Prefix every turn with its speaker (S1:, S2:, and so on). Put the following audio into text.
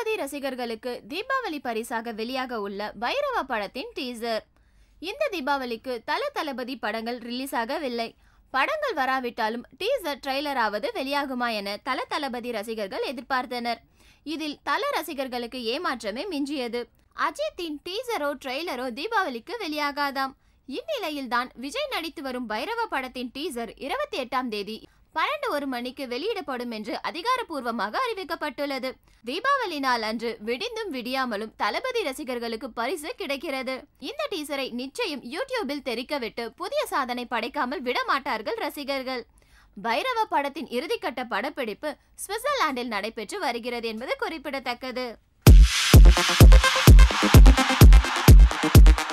S1: தளபதி ரசிகர்களுக்கு தீபாவளி பரிசாக வெளியாக உள்ள பைரவா படத்தின் டீசர் இந்த தீபாவளிக்கு தல தளபதி படங்கள் ரிலீஸ் ஆகவில்லை படங்கள் வராவிட்டாலும் டீசர் ட்ரெய்லராவது வெளியாகுமா என தல தளபதி ரசிகர்கள் எதிர்பார்த்தனர் இதில் தல ரசிகர்களுக்கு ஏமாற்றமே மிஞ்சியது அஜித்தின் டீசரோ ட்ரெய்லரோ தீபாவளிக்கு வெளியாகாதாம் இந்நிலையில்தான் விஜய் நடித்து வரும் பைரவ படத்தின் டீசர் இருபத்தி எட்டாம் தேதி பன்னெண்டு ஒரு மணிக்கு வெளியிடப்படும் என்று அதிகாரப்பூர்வமாக அறிவிக்கப்பட்டுள்ளது தீபாவளி நாள் அன்று விடிந்தும் விடியாமலும் தளபதி ரசிகர்களுக்கு பரிசு கிடைக்கிறது இந்த டீசரை நிச்சயம் யூடியூபில் தெரிக்கவிட்டு புதிய சாதனை படைக்காமல் விடமாட்டார்கள் ரசிகர்கள் பைரவ படத்தின் இறுதிக்கட்ட படப்பிடிப்பு சுவிட்சர்லாந்தில் நடைபெற்று வருகிறது என்பது குறிப்பிடத்தக்கது